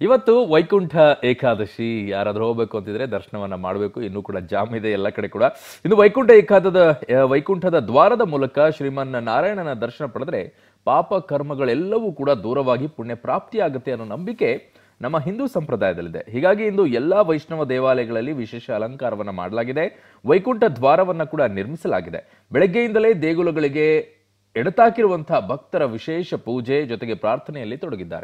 ಇವತ್ತು ವೈಕುಂಠ ಏಕಾದಶಿ ಯಾರಾದ್ರೂ ಹೋಗ್ಬೇಕು ಅಂತಿದ್ರೆ ದರ್ಶನವನ್ನ ಮಾಡಬೇಕು ಇನ್ನೂ ಕೂಡ ಜಾಮ್ ಇದೆ ಎಲ್ಲ ಕಡೆ ಕೂಡ ಇನ್ನು ವೈಕುಂಠ ಏಕಾದದ ಆ, ವೈಕುಂಠದ ದ್ವಾರದ ಮೂಲಕ ಶ್ರೀಮನ್ ನಾರಾಯಣನ ದರ್ಶನ ಪಡೆದ್ರೆ ಪಾಪ ಕರ್ಮಗಳೆಲ್ಲವೂ ಕೂಡ ದೂರವಾಗಿ ಪುಣ್ಯ ಪ್ರಾಪ್ತಿಯಾಗುತ್ತೆ ಅನ್ನೋ ನಂಬಿಕೆ ನಮ್ಮ ಹಿಂದೂ ಸಂಪ್ರದಾಯದಲ್ಲಿದೆ ಹೀಗಾಗಿ ಇಂದು ಎಲ್ಲಾ ವೈಷ್ಣವ ದೇವಾಲಯಗಳಲ್ಲಿ ವಿಶೇಷ ಅಲಂಕಾರವನ್ನ ಮಾಡಲಾಗಿದೆ ವೈಕುಂಠ ದ್ವಾರವನ್ನ ಕೂಡ ನಿರ್ಮಿಸಲಾಗಿದೆ ಬೆಳಗ್ಗೆಯಿಂದಲೇ ದೇಗುಲಗಳಿಗೆ ಎಡತಾಕಿರುವಂತಹ ಭಕ್ತರ ವಿಶೇಷ ಪೂಜೆ ಜೊತೆಗೆ ಪ್ರಾರ್ಥನೆಯಲ್ಲಿ ತೊಡಗಿದ್ದಾರೆ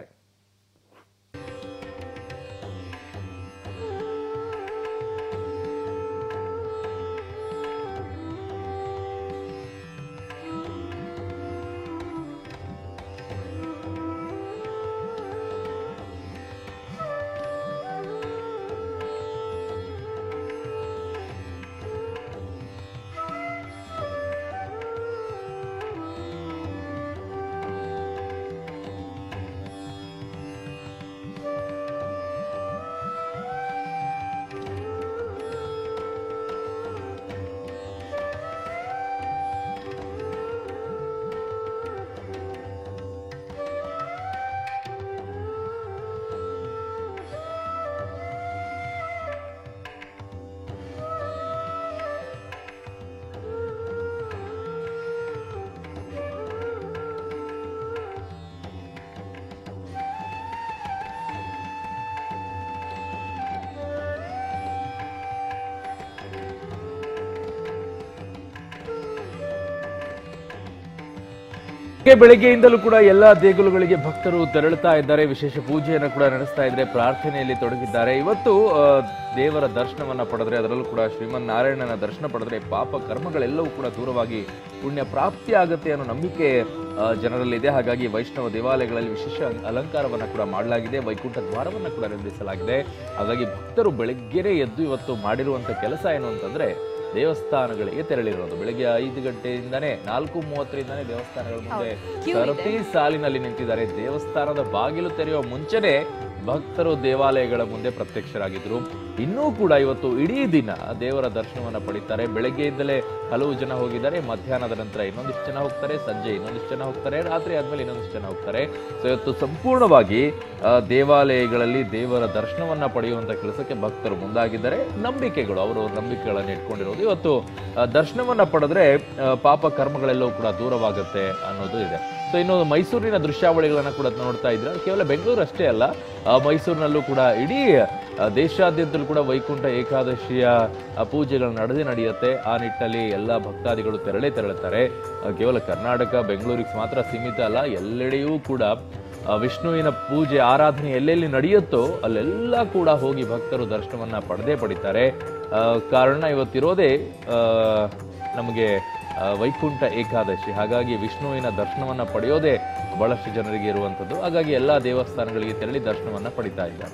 ಬೆಳಗ್ಗೆ ಬೆಳಗ್ಗೆಯಿಂದಲೂ ಕೂಡ ಎಲ್ಲಾ ದೇಗುಲಗಳಿಗೆ ಭಕ್ತರು ತೆರಳುತ್ತಾ ಇದ್ದಾರೆ ವಿಶೇಷ ಪೂಜೆಯನ್ನು ಕೂಡ ನಡೆಸ್ತಾ ಇದ್ದಾರೆ ಪ್ರಾರ್ಥನೆಯಲ್ಲಿ ತೊಡಗಿದ್ದಾರೆ ಇವತ್ತು ಆ, ದೇವರ ದರ್ಶನವನ್ನ ಪಡೆದ್ರೆ ಅದರಲ್ಲೂ ಕೂಡ ಶ್ರೀಮನ್ ನಾರಾಯಣನ ದರ್ಶನ ಪಡೆದ್ರೆ ಪಾಪ ಕರ್ಮಗಳೆಲ್ಲವೂ ಕೂಡ ದೂರವಾಗಿ ಪುಣ್ಯ ಪ್ರಾಪ್ತಿ ಆಗುತ್ತೆ ಅನ್ನೋ ನಂಬಿಕೆ ಆ, ಜನರಲ್ಲಿದೆ ಹಾಗಾಗಿ ವೈಷ್ಣವ ದೇವಾಲಯಗಳಲ್ಲಿ ವಿಶೇಷ ಅಲಂಕಾರವನ್ನ ಕೂಡ ಮಾಡಲಾಗಿದೆ ವೈಕುಂಠ ದ್ವಾರವನ್ನ ಕೂಡ ನಿರ್ಮಿಸಲಾಗಿದೆ ಹಾಗಾಗಿ ಭಕ್ತರು ಬೆಳಗ್ಗೆನೇ ಎದ್ದು ಇವತ್ತು ಮಾಡಿರುವಂತ ಕೆಲಸ ಏನು ಅಂತಂದ್ರೆ ದೇವಸ್ಥಾನಗಳಿಗೆ ತೆರಳಿರೋದು ಬೆಳಗ್ಗೆ ಐದು ಗಂಟೆಯಿಂದಾನೇ ನಾಲ್ಕು ಮೂವತ್ತರಿಂದಾನೇ ದೇವಸ್ಥಾನಗಳ ಮುಂದೆ ಸರತಿ ಸಾಲಿನಲ್ಲಿ ನಿಂತಿದ್ದಾರೆ ದೇವಸ್ಥಾನದ ಬಾಗಿಲು ತೆರೆಯುವ ಮುಂಚೆನೆ ಭಕ್ತರು ದೇವಾಲಯಗಳ ಮುಂದೆ ಪ್ರತ್ಯಕ್ಷರಾಗಿದ್ರು ಇನ್ನೂ ಕೂಡ ಇವತ್ತು ಇಡೀ ದಿನ ದೇವರ ದರ್ಶನವನ್ನ ಪಡಿತಾರೆ ಬೆಳಗ್ಗೆಯಿಂದಲೇ ಹಲವು ಜನ ಹೋಗಿದ್ದಾರೆ ಮಧ್ಯಾಹ್ನದ ನಂತರ ಇನ್ನೊಂದಿಷ್ಟು ಜನ ಹೋಗ್ತಾರೆ ಸಂಜೆ ಇನ್ನೊಂದಿಷ್ಟು ಜನ ಹೋಗ್ತಾರೆ ರಾತ್ರಿ ಆದ್ಮೇಲೆ ಇನ್ನೊಂದಿಷ್ಟು ಜನ ಹೋಗ್ತಾರೆ ಸೊ ಇವತ್ತು ಸಂಪೂರ್ಣವಾಗಿ ಆ, ದೇವಾಲಯಗಳಲ್ಲಿ ದೇವರ ದರ್ಶನವನ್ನ ಪಡೆಯುವಂತ ಕೆಲಸಕ್ಕೆ ಭಕ್ತರು ಮುಂದಾಗಿದ್ದಾರೆ ನಂಬಿಕೆಗಳು ಅವರು ನಂಬಿಕೆಗಳನ್ನು ಇಟ್ಕೊಂಡಿರೋದು ಇವತ್ತು ಆ, ದರ್ಶನವನ್ನ ಪಡೆದ್ರೆ ಆ, ಪಾಪ ಕರ್ಮಗಳೆಲ್ಲವೂ ಕೂಡ ದೂರವಾಗುತ್ತೆ ಅನ್ನೋದು ಇದೆ ಸೊ ಇನ್ನು ಮೈಸೂರಿನ ದೃಶ್ಯಾವಳಿಗಳನ್ನ ಕೂಡ ನೋಡ್ತಾ ಇದ್ರೆ ಅದು ಕೇವಲ ಬೆಂಗಳೂರು ಅಷ್ಟೇ ಅಲ್ಲ ಆ, ಮೈಸೂರಿನಲ್ಲೂ ಕೂಡ ಇಡೀ ಆ, ದೇಶಾದ್ಯಂತಲೂ ಕೂಡ ವೈಕುಂಠ ಏಕಾದಶಿಯ ಆ, ಪೂಜೆಗಳು ನಡೆದೇ ನಡೆಯುತ್ತೆ ಆ ನಿಟ್ಟಿನಲ್ಲಿ ಎಲ್ಲ ಭಕ್ತಾದಿಗಳು ತೆರಳೇ ತೆರಳುತ್ತಾರೆ ಆ, ಕೇವಲ ಕರ್ನಾಟಕ ಬೆಂಗಳೂರಿಗೆ ಮಾತ್ರ ಸೀಮಿತ ಅಲ್ಲ ಎಲ್ಲೆಡೆಯೂ ಕೂಡ ಆ, ವಿಷ್ಣುವಿನ ಪೂಜೆ ಆರಾಧನೆ ಎಲ್ಲೆಲ್ಲಿ ನಡೆಯುತ್ತೋ ಅಲ್ಲೆಲ್ಲ ಕೂಡ ಹೋಗಿ ಭಕ್ತರು ದರ್ಶನವನ್ನ ಪಡೆದೇ ಪಡಿತಾರೆ ಆ, ಕಾರಣ ಇವತ್ತಿರೋದೇ ಆ, ನಮಗೆ ಆ, ವೈಕುಂಠ ಏಕಾದಶಿ ಹಾಗಾಗಿ ವಿಷ್ಣುವಿನ ದರ್ಶನವನ್ನ ಪಡೆಯೋದೇ ಬಹಳಷ್ಟು ಜನರಿಗೆ ಇರುವಂಥದ್ದು ಹಾಗಾಗಿ ಎಲ್ಲಾ ದೇವಸ್ಥಾನಗಳಿಗೆ ತೆರಳಿ ದರ್ಶನವನ್ನ ಪಡಿತಾ ಇದ್ದಾರೆ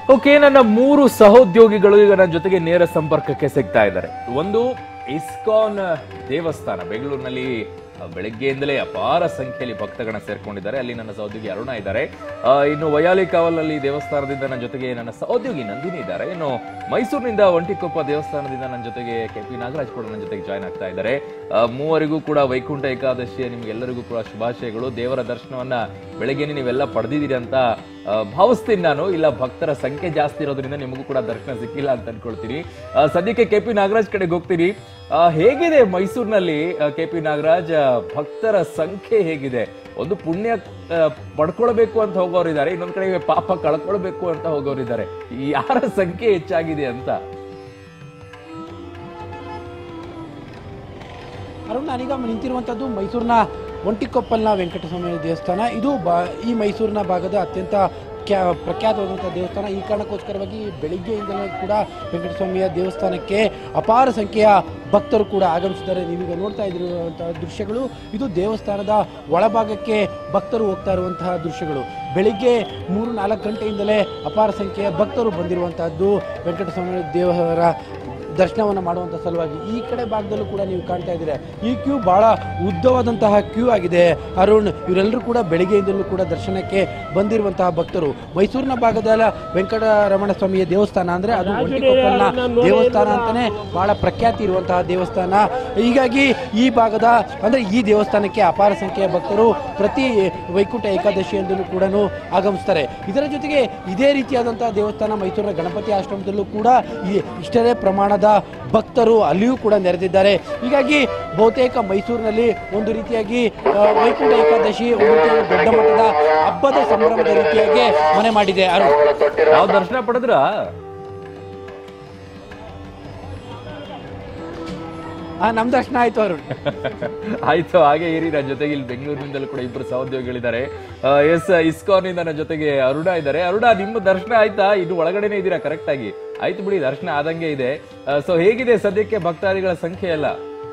ಓಕೆ ನನ್ನ ಮೂರು ಸಹೋದ್ಯೋಗಿಗಳು ಈಗ ನನ್ನ ಜೊತೆಗೆ ನೇರ ಸಂಪರ್ಕಕ್ಕೆ ಸಿಗ್ತಾ ಇದ್ದಾರೆ ಒಂದು ಇಸ್ಕಾನ್ ದೇವಸ್ಥಾನ ಬೆಂಗಳೂರಿನಲ್ಲಿ ಆ, ಬೆಳಗ್ಗೆಯಿಂದಲೇ ಅಪಾರ ಸಂಖ್ಯೆಯಲ್ಲಿ ಭಕ್ತಗಣ ಸೇರ್ಕೊಂಡಿದ್ದಾರೆ ಅಲ್ಲಿ ನನ್ನ ಸಹೋದ್ಯೋಗಿ ಅರುಣ ಇದ್ದಾರೆ ಆ, ಇನ್ನು ವಯಾಲಿ ಕಾವಲಲ್ಲಿ ದೇವಸ್ಥಾನದಿಂದ ನನ್ನ ಜೊತೆಗೆ ನನ್ನ ಸಹೋದ್ಯೋಗಿ ನಂದಿನಿ ಇದ್ದಾರೆ ಇನ್ನು ಮೈಸೂರಿನಿಂದ ಒಂಟಿಕೊಪ್ಪ ದೇವಸ್ಥಾನದಿಂದ ನನ್ನ ಜೊತೆಗೆ ಕೆ ಪಿ ನಾಗರಾಜ್ ಕೂಡ ನನ್ನ ಜೊತೆಗೆ ಜಾಯ್ನ್ ಆಗ್ತಾ ಇದ್ದಾರೆ ಆ, ಮೂವರಿಗೂ ಕೂಡ ವೈಕುಂಠ ಏಕಾದಶಿಯ ನಿಮ್ಗೆಲ್ಲರಿಗೂ ಕೂಡ ಶುಭಾಶಯಗಳು ದೇವರ ದರ್ಶನವನ್ನ ಬೆಳಗ್ಗೆನೆ ನೀವೆಲ್ಲ ಪಡೆದಿದ್ದೀರಿ ಅಂತ ಆ, ಭಾವಿಸ್ತೀನಿ ನಾನು ಇಲ್ಲ ಭಕ್ತರ ಸಂಖ್ಯೆ ಜಾಸ್ತಿ ಇರೋದ್ರಿಂದ ನಿಮಗೂ ಕೂಡ ದರ್ಶನ ಸಿಕ್ಕಿಲ್ಲ ಅಂತ ಅನ್ಕೊಳ್ತೀನಿ ಆ, ಸದ್ಯಕ್ಕೆ ಕೆ ಪಿ ನಾಗರಾಜ್ ಕಡೆಗೆ ಹೋಗ್ತೀನಿ ಆ, ಹೇಗಿದೆ ಮೈಸೂರಿನಲ್ಲಿ ಕೆ ಪಿ ನಾಗರಾಜ್ ಆ, ಭಕ್ತರ ಸಂಖ್ಯೆ ಹೇಗಿದೆ ಒಂದು ಪುಣ್ಯ ಆ, ಪಡ್ಕೊಳ್ಬೇಕು ಅಂತ ಹೋಗೋರಿದ್ದಾರೆ ಇನ್ನೊಂದ್ ಕಡೆ ಪಾಪ ಕಳ್ಕೊಳ್ಬೇಕು ಅಂತ ಹೋಗೋರಿದ್ದಾರೆ ಯಾರ ಸಂಖ್ಯೆ ಹೆಚ್ಚಾಗಿದೆ ಅಂತ ಅರುಣ್ ನಾನೀಗ ನಿಂತಿರುವಂಥದ್ದು ಮೈಸೂರಿನ ಒಂಟಿಕೊಪ್ಪಲ್ನ ವೆಂಕಟಸ್ವಾಮಿ ದೇವಸ್ಥಾನ ಇದು ಬಾ ಈ ಮೈಸೂರಿನ ಭಾಗದ ಅತ್ಯಂತ ಕ್ಯಾ ಪ್ರಖ್ಯಾತವಾದಂಥ ದೇವಸ್ಥಾನ ಈ ಕಾರಣಕ್ಕೋಸ್ಕರವಾಗಿ ಬೆಳಿಗ್ಗೆಯಿಂದಲೂ ಕೂಡ ವೆಂಕಟಸ್ವಾಮಿಯ ದೇವಸ್ಥಾನಕ್ಕೆ ಅಪಾರ ಸಂಖ್ಯೆಯ ಭಕ್ತರು ಕೂಡ ಆಗಮಿಸಿದ್ದಾರೆ ನೀವೀಗ ನೋಡ್ತಾ ಇದ್ದಿರುವಂತಹ ದೃಶ್ಯಗಳು ಇದು ದೇವಸ್ಥಾನದ ಒಳಭಾಗಕ್ಕೆ ಭಕ್ತರು ಹೋಗ್ತಾ ಇರುವಂತಹ ದೃಶ್ಯಗಳು ಬೆಳಿಗ್ಗೆ ಮೂರು ನಾಲ್ಕು ಗಂಟೆಯಿಂದಲೇ ಅಪಾರ ಸಂಖ್ಯೆಯ ಭಕ್ತರು ಬಂದಿರುವಂತಹದ್ದು ವೆಂಕಟಸ್ವಾಮಿ ದೇವರ ದರ್ಶನವನ್ನು ಮಾಡುವಂಥ ಸಲುವಾಗಿ ಈ ಕಡೆ ಭಾಗದಲ್ಲೂ ಕೂಡ ನೀವು ಕಾಣ್ತಾ ಇದ್ದೀರಾ ಈ ಕ್ಯೂ ಬಹಳ ಉದ್ದವಾದಂತಹ ಕ್ಯೂ ಆಗಿದೆ ಅರುಣ್ ಇವರೆಲ್ಲರೂ ಕೂಡ ಬೆಳಿಗ್ಗೆಯಿಂದಲೂ ಕೂಡ ದರ್ಶನಕ್ಕೆ ಬಂದಿರುವಂತಹ ಭಕ್ತರು ಮೈಸೂರಿನ ಭಾಗದ ವೆಂಕಟರಮಣ ಸ್ವಾಮಿಯ ದೇವಸ್ಥಾನ ಅಂದ್ರೆ ಅದು ಒಂಟಿಕೊಪ್ಪಲ್ನ ದೇವಸ್ಥಾನ ಅಂತಾನೆ ಬಹಳ ಪ್ರಖ್ಯಾತಿ ಇರುವಂತಹ ದೇವಸ್ಥಾನ ಹೀಗಾಗಿ ಈ ಭಾಗದ ಅಂದ್ರೆ ಈ ದೇವಸ್ಥಾನಕ್ಕೆ ಅಪಾರ ಸಂಖ್ಯೆಯ ಭಕ್ತರು ಪ್ರತಿ ವೈಕುಂಠ ಏಕಾದಶಿಯಂದಲೂ ಕೂಡ ಆಗಮಿಸ್ತಾರೆ ಇದರ ಜೊತೆಗೆ ಇದೇ ರೀತಿಯಾದಂತಹ ದೇವಸ್ಥಾನ ಮೈಸೂರಿನ ಗಣಪತಿ ಆಶ್ರಮದಲ್ಲೂ ಕೂಡ ಈ- ಇಷ್ಟೇ ಪ್ರಮಾಣದ ಭಕ್ತರು ಅಲ್ಲಿಯೂ ಕೂಡ ನೆರೆದಿದ್ದಾರೆ ಹೀಗಾಗಿ ಬಹುತೇಕ ಮೈಸೂರಿನಲ್ಲಿ ಒಂದು ರೀತಿಯಾಗಿ ಆ, ವೈಕುಂಠ ಏಕಾದಶಿ ಒಂದು ರೀತಿಯಾಗಿ ದೊಡ್ಡ ಮಟ್ಟದ ಹಬ್ಬದ ಸಂಭ್ರಮದ ರೀತಿಯಾಗಿ ಮನೆ ಮಾಡಿದೆ ಅರುಣ್ ಯಾವ ದರ್ಶನ ಪಡೆದ್ರಾ ಆ, ನಮ್ ದರ್ಶನ ಆಯ್ತು ಅರುಣ್ ಆಯ್ತು ಹಾಗೆ ಇರಿ ನನ್ನ ಜೊತೆಗೆ ಇಲ್ಲಿ ಬೆಂಗಳೂರಿನಿಂದಲೂ ಕೂಡ ಇಬ್ಬರು ಸಹೋದ್ಯೋಗಿಗಳಿದ್ದಾರೆ ಎಸ್ ಇಸ್ಕಾನ್ ಇಂದ ನನ್ನ ಜೊತೆಗೆ ಅರುಣ ಇದ್ದಾರೆ ಅರುಣ ನಿಮ್ಮ ದರ್ಶನ ಆಯ್ತಾ ಇನ್ನು ಒಳಗಡೆನೆ ಇದ್ದೀರಾ ಕರೆಕ್ಟ್ ಆಗಿ ಆಯ್ತು ಬಿಡಿ ದರ್ಶನ ಆದಂಗೆ ಇದೆ ಸೊ ಹೇಗಿದೆ ಸದ್ಯಕ್ಕೆ ಭಕ್ತಾದಿಗಳ ಸಂಖ್ಯೆ ಎಲ್ಲ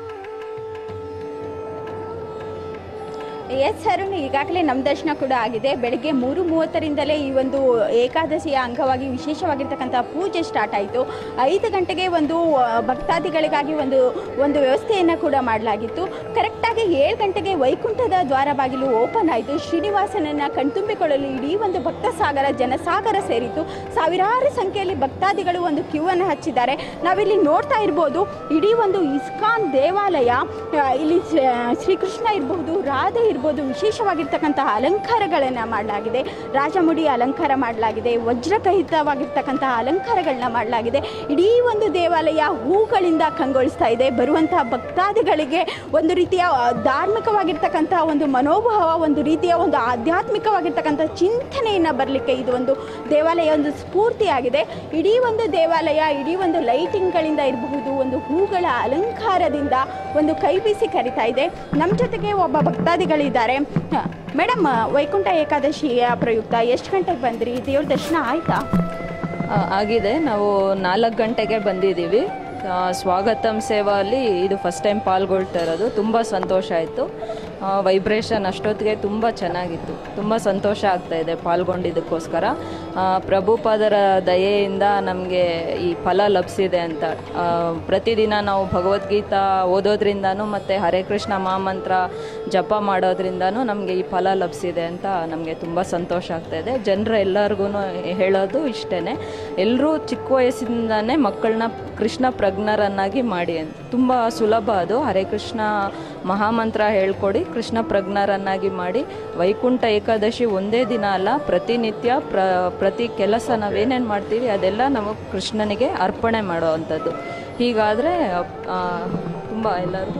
ಎಸ್ ಅರುಣ್ ಈಗಾಗಲೇ ನಮ್ಮ ದರ್ಶನ ಕೂಡ ಆಗಿದೆ ಬೆಳಗ್ಗೆ ಮೂರು ಮೂವತ್ತರಿಂದಲೇ ಈ ಒಂದು ಏಕಾದಶಿಯ ಅಂಗವಾಗಿ ವಿಶೇಷವಾಗಿರ್ತಕ್ಕಂಥ ಪೂಜೆ ಸ್ಟಾರ್ಟ್ ಆಯಿತು ಐದು ಗಂಟೆಗೆ ಒಂದು ಆ, ಭಕ್ತಾದಿಗಳಿಗಾಗಿ ಒಂದು ಒಂದು ವ್ಯವಸ್ಥೆಯನ್ನು ಕೂಡ ಮಾಡಲಾಗಿತ್ತು ಕರೆಕ್ಟಾಗಿ ಏಳು ಗಂಟೆಗೆ ವೈಕುಂಠದ ದ್ವಾರ ಬಾಗಿಲು ಓಪನ್ ಆಯಿತು ಶ್ರೀನಿವಾಸನನ್ನು ಕಣ್ತುಂಬಿಕೊಳ್ಳಲು ಇಡೀ ಒಂದು ಭಕ್ತ ಸಾಗರ ಜನಸಾಗರ ಸೇರಿತು ಸಾವಿರಾರು ಸಂಖ್ಯೆಯಲ್ಲಿ ಭಕ್ತಾದಿಗಳು ಒಂದು ಕ್ಯೂ ಅನ್ನು ಹಚ್ಚಿದ್ದಾರೆ ನಾವಿಲ್ಲಿ ನೋಡ್ತಾ ಇರ್ಬೋದು ಇಡೀ ಒಂದು ಇಸ್ಕಾನ್ ದೇವಾಲಯ ಆ, ಇಲ್ಲಿ ಶ್ರೀ- ಶ್ರೀಕೃಷ್ಣ ಇರಬಹುದು ರಾಧೆ ಇರ್ಬೋದು ವಿಶೇಷವಾಗಿರ್ತಕ್ಕಂತಹ ಅಲಂಕಾರಗಳನ್ನು ಮಾಡಲಾಗಿದೆ ರಾಜಮುಡಿ ಅಲಂಕಾರ ಮಾಡಲಾಗಿದೆ ವಜ್ರಕಹಿತವಾಗಿರ್ತಕ್ಕಂತಹ ಅಲಂಕಾರಗಳನ್ನ ಮಾಡಲಾಗಿದೆ ಇಡೀ ಒಂದು ದೇವಾಲಯ ಹೂಗಳಿಂದ ಕಂಗೊಳಿಸ್ತಾ ಇದೆ ಬರುವಂತಹ ಭಕ್ತಾದಿಗಳಿಗೆ ಒಂದು ರೀತಿಯ ಆ, ಧಾರ್ಮಿಕವಾಗಿರ್ತಕ್ಕಂತಹ ಒಂದು ಮನೋಭಾವ ಒಂದು ರೀತಿಯ ಒಂದು ಆಧ್ಯಾತ್ಮಿಕವಾಗಿರ್ತಕ್ಕಂಥ ಚಿಂತನೆಯನ್ನು ಬರಲಿಕ್ಕೆ ಇದು ಒಂದು ದೇವಾಲಯ ಒಂದು ಸ್ಫೂರ್ತಿಯಾಗಿದೆ ಇಡೀ ಒಂದು ದೇವಾಲಯ ಇಡೀ ಒಂದು ಲೈಟಿಂಗ್ಗಳಿಂದ ಇರಬಹುದು ಒಂದು ಹೂಗಳ ಅಲಂಕಾರದಿಂದ ಒಂದು ಕೈ ಬೀಸಿ ಕರಿತಾ ಇದೆ ನಮ್ಮ ಜೊತೆಗೆ ಒಬ್ಬ ಭಕ್ತಾದಿಗಳಿದ್ದಾರೆ ಮೇಡಮ್ ವೈಕುಂಠ ಏಕಾದಶಿಯ ಪ್ರಯುಕ್ತ ಎಷ್ಟು ಗಂಟೆಗೆ ಬಂದ್ರಿ ದೇವ್ರ ದರ್ಶನ ಆಯ್ತಾ ಆ, ಆಗಿದೆ ನಾವು ನಾಲ್ಕು ಗಂಟೆಗೆ ಬಂದಿದ್ದೀವಿ ಆ, ಸ್ವಾಗತಂ ಸೇವಾಲಿ ಇದು ಫಸ್ಟ್ ಟೈಮ್ ಪಾಲ್ಗೊಳ್ತಾ ಇರೋದು ತುಂಬ ಸಂತೋಷ ಆಯಿತು ವೈಬ್ರೇಷನ್ ಅಷ್ಟೊತ್ತಿಗೆ ತುಂಬ ಚೆನ್ನಾಗಿತ್ತು ತುಂಬ ಸಂತೋಷ ಆಗ್ತಾ ಇದೆ ಪಾಲ್ಗೊಂಡಿದ್ದಕ್ಕೋಸ್ಕರ ಆ, ಪ್ರಭುಪಾದರ ದಯೆಯಿಂದ ನಮಗೆ ಈ ಫಲ ಲಭಿಸಿದೆ ಅಂತ ಆ, ಪ್ರತಿದಿನ ನಾವು ಭಗವದ್ಗೀತಾ ಓದೋದ್ರಿಂದನೂ ಮತ್ತು ಹರೇ ಕೃಷ್ಣ ಮಹಾಮಂತ್ರ ಜಪ ಮಾಡೋದ್ರಿಂದನೂ ನಮಗೆ ಈ ಫಲ ಲಭಿಸಿದೆ ಅಂತ ನಮಗೆ ತುಂಬ ಸಂತೋಷ ಆಗ್ತಾ ಇದೆ ಜನರು ಎಲ್ಲರಿಗೂ ಹೇಳೋದು ಇಷ್ಟೇ ಎಲ್ಲರೂ ಚಿಕ್ಕ ವಯಸ್ಸಿಂದನೇ ಮಕ್ಕಳನ್ನ ಕೃಷ್ಣ ಪ್ರಜ್ಞರನ್ನಾಗಿ ಮಾಡಿ ಅಂತ ತುಂಬ ಸುಲಭ ಅದು ಹರೇ ಕೃಷ್ಣ ಮಹಾಮಂತ್ರ ಹೇಳ್ಕೊಡಿ ಕೃಷ್ಣ ಪ್ರಜ್ಞರನ್ನಾಗಿ ಮಾಡಿ ವೈಕುಂಠ ಏಕಾದಶಿ ಒಂದೇ ದಿನ ಅಲ್ಲ ಪ್ರತಿನಿತ್ಯ ಪ್ರ ಪ್ರತಿ ಕೆಲಸ ನಾವೇನೇನು ಮಾಡ್ತೀವಿ ಅದೆಲ್ಲ ನಾವು ಕೃಷ್ಣನಿಗೆ ಅರ್ಪಣೆ ಮಾಡೋ ಹೀಗಾದರೆ ತುಂಬ ಎಲ್ಲರಿಗೂ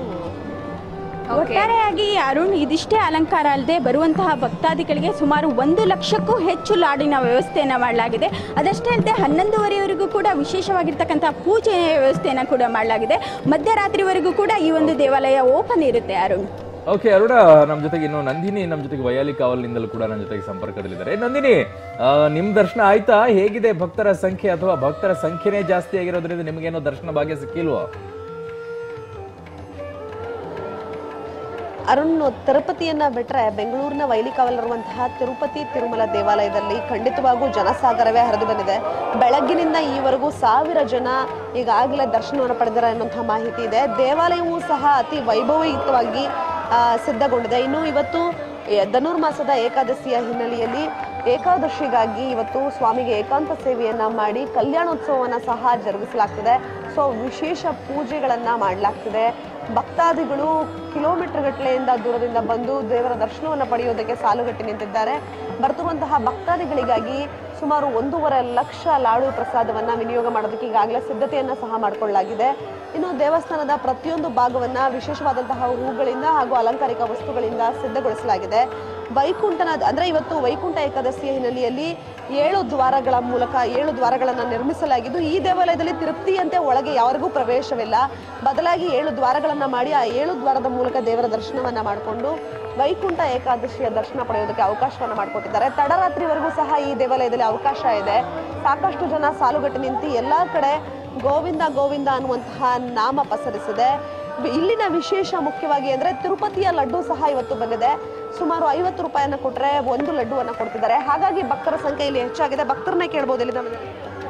ಒಟ್ಟಾರೆಯಾಗಿ ಅರುಣ್ ಇದಿಷ್ಟೇ ಅಲಂಕಾರ ಅಲ್ಲದೆ ಬರುವಂತಹ ಭಕ್ತಾದಿಗಳಿಗೆ ಸುಮಾರು ಒಂದು ಲಕ್ಷಕ್ಕೂ ಹೆಚ್ಚು ಲಾಡಿನ ವ್ಯವಸ್ಥೆಯನ್ನು ಮಾಡಲಾಗಿದೆ ಅದಷ್ಟೇ ಅಲ್ಲದೆ ಹನ್ನೊಂದುವರೆವರೆಗೂ ಕೂಡ ವಿಶೇಷವಾಗಿರ್ತಕ್ಕಂಥ ಪೂಜೆ ವ್ಯವಸ್ಥೆಯನ್ನು ಕೂಡ ಮಾಡಲಾಗಿದೆ ಮಧ್ಯರಾತ್ರಿವರೆಗೂ ಕೂಡ ಈ ಒಂದು ದೇವಾಲಯ ಓಪನ್ ಇರುತ್ತೆ ಅರುಣ್ ಓಕೆ ಅರುಣ ನಮ್ಮ ಜೊತೆಗೆ ಇನ್ನು ನಂದಿನಿ ನಮ್ಮ ಜೊತೆಗೆ ವಯಾಲಿ ಕಾವಲಿನಿಂದಲೂ ಕೂಡ ನನ್ನ ಜೊತೆಗೆ ಸಂಪರ್ಕದಲ್ಲಿದ್ದಾರೆ ನಂದಿನಿ ಆ, ನಿಮ್ ದರ್ಶನ ಆಯ್ತಾ ಹೇಗಿದೆ ಭಕ್ತರ ಸಂಖ್ಯೆ ಅಥವಾ ಭಕ್ತರ ಸಂಖ್ಯೆನೇ ಜಾಸ್ತಿ ಆಗಿರೋದ್ರಿಂದ ನಿಮಗೇನೋ ದರ್ಶನ ಭಾಗ್ಯ ಸಿಕ್ಕಿಲ್ವೋ ಅರುಣ್ ತಿರುಪತಿಯನ್ನ ಬಿಟ್ರೆ ಬೆಂಗಳೂರಿನ ವೈಲಿಕಾವಲಿರುವಂತಹ ತಿರುಪತಿ ತಿರುಮಲ ದೇವಾಲಯದಲ್ಲಿ ಖಂಡಿತವಾಗೂ ಜನಸಾಗರವೇ ಹರಿದು ಬಂದಿದೆ ಬೆಳಗ್ಗಿನಿಂದ ಈವರೆಗೂ ಸಾವಿರ ಜನ ಈಗಾಗಲೇ ದರ್ಶನವನ್ನು ಪಡೆದಿದ್ದಾರೆ ಅನ್ನುವಂತಹ ಮಾಹಿತಿ ಇದೆ ದೇವಾಲಯವೂ ಸಹ ಅತಿ ವೈಭವಯುತವಾಗಿ ಆ, ಸಿದ್ಧಗೊಂಡಿದೆ ಇನ್ನು ಇವತ್ತು ಎ- ಧನುರ್ಮಾಸದ ಏಕಾದಶಿಯ ಹಿನ್ನೆಲೆಯಲ್ಲಿ ಏಕಾದಶಿಗಾಗಿ ಇವತ್ತು ಸ್ವಾಮಿಗೆ ಏಕಾಂತ ಸೇವೆಯನ್ನ ಮಾಡಿ ಕಲ್ಯಾಣೋತ್ಸವವನ್ನ ಸಹ ಜರುಗಿಸಲಾಗ್ತದೆ ಸೊ ವಿಶೇಷ ಪೂಜೆಗಳನ್ನ ಮಾಡಲಾಗ್ತದೆ ಭಕ್ತಾದಿಗಳು ಕಿಲೋಮೀಟರ್ ಗಟ್ಟಲೆಯಿಂದ ದೂರದಿಂದ ಬಂದು ದೇವರ ದರ್ಶನವನ್ನು ಪಡೆಯೋದಕ್ಕೆ ಸಾಲುಗಟ್ಟಿ ನಿಂತಿದ್ದಾರೆ ಬರ್ತಿರುವಂತಹ ಭಕ್ತಾದಿಗಳಿಗಾಗಿ ಸುಮಾರು ಒಂದೂವರೆ ಲಕ್ಷ ಲಾಡು ಪ್ರಸಾದವನ್ನ ವಿನಿಯೋಗ ಮಾಡೋದಕ್ಕೆ ಈಗಾಗಲೇ ಸಿದ್ಧತೆಯನ್ನ ಸಹ ಮಾಡಿಕೊಳ್ಳಲಾಗಿದೆ ಇನ್ನು ದೇವಸ್ಥಾನದ ಪ್ರತಿಯೊಂದು ಭಾಗವನ್ನ ವಿಶೇಷವಾದಂತಹ ಹೂಗಳಿಂದ ಹಾಗೂ ಅಲಂಕಾರಿಕ ವಸ್ತುಗಳಿಂದ ಸಿದ್ಧಗೊಳಿಸಲಾಗಿದೆ ವೈಕುಂಠನ ಅಂದ್ರೆ ಇವತ್ತು ವೈಕುಂಠ ಏಕಾದಶಿಯ ಹಿನ್ನೆಲೆಯಲ್ಲಿ ಏಳು ದ್ವಾರಗಳ ಮೂಲಕ ಏಳು ದ್ವಾರಗಳನ್ನು ನಿರ್ಮಿಸಲಾಗಿದ್ದು ಈ ದೇವಾಲಯದಲ್ಲಿ ತಿರುಪ್ತಿಯಂತೆ ಒಳಗೆ ಯಾರಿಗೂ ಪ್ರವೇಶವಿಲ್ಲ ಬದಲಾಗಿ ಏಳು ದ್ವಾರಗಳನ್ನ ಮಾಡಿ ಆ ಏಳು ದ್ವಾರದ ಮೂಲಕ ದೇವರ ದರ್ಶನವನ್ನ ಮಾಡಿಕೊಂಡು ವೈಕುಂಠ ಏಕಾದಶಿಯ ದರ್ಶನ ಪಡೆಯೋದಕ್ಕೆ ಅವಕಾಶವನ್ನ ಮಾಡಿಕೊಟ್ಟಿದ್ದಾರೆ ತಡರಾತ್ರಿವರೆಗೂ ಸಹ ಈ ದೇವಾಲಯದಲ್ಲಿ ಅವಕಾಶ ಇದೆ ಸಾಕಷ್ಟು ಜನ ಸಾಲುಗಟ್ಟಿ ನಿಂತು ಎಲ್ಲಾ ಕಡೆ ಗೋವಿಂದ ಗೋವಿಂದ ಅನ್ನುವಂತಹ ನಾಮ ಪಸರಿಸಿದೆ ಇಲ್ಲಿನ ವಿಶೇಷ ಮುಖ್ಯವಾಗಿ ಅಂದ್ರೆ ತಿರುಪತಿಯ ಲಡ್ಡು ಸಹ ಇವತ್ತು ಬಂದಿದೆ ಸುಮಾರು ಐವತ್ತು ರೂಪಾಯಿಯನ್ನ ಕೊಟ್ರೆ ಒಂದು ಲಡ್ಡುವನ್ನ ಕೊಡ್ತಿದ್ದಾರೆ ಹಾಗಾಗಿ ಭಕ್ತರ ಸಂಖ್ಯೆ ಇಲ್ಲಿ ಹೆಚ್ಚಾಗಿದೆ ಭಕ್ತರನ್ನೇ ಕೇಳ್ಬೋದು ಇಲ್ಲಿ ನಮಗೆ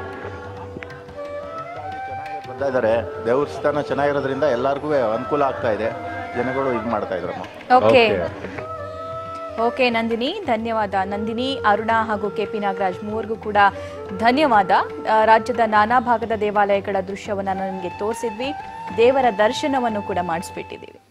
ಬರ್ತಾ ಇದ್ದಾರೆ ದೇವಸ್ಥಾನ ಚೆನ್ನಾಗಿರೋದ್ರಿಂದ ಎಲ್ಲರಿಗೂ ಅನುಕೂಲ ಆಗ್ತಾ ಇದೆ ಜನಗಳು ಇದು ಮಾಡ್ತಾ ಇದ್ರಮ್ಮ ಓಕೆ ಓಕೆ ನಂದಿನಿ ಧನ್ಯವಾದ ನಂದಿನಿ ಅರುಣ ಹಾಗೂ ಕೆ ಪಿ ನಾಗರಾಜ್ ಮೂವರಿಗೂ ಕೂಡ ಧನ್ಯವಾದ ಆ, ರಾಜ್ಯದ ನಾನಾ ಭಾಗದ ದೇವಾಲಯಗಳ ದೃಶ್ಯವನ್ನು ನನಗೆ ತೋರಿಸಿದ್ವಿ ದೇವರ ದರ್ಶನವನ್ನು ಕೂಡ ಮಾಡಿಸ್ಬಿಟ್ಟಿದ್ದೀವಿ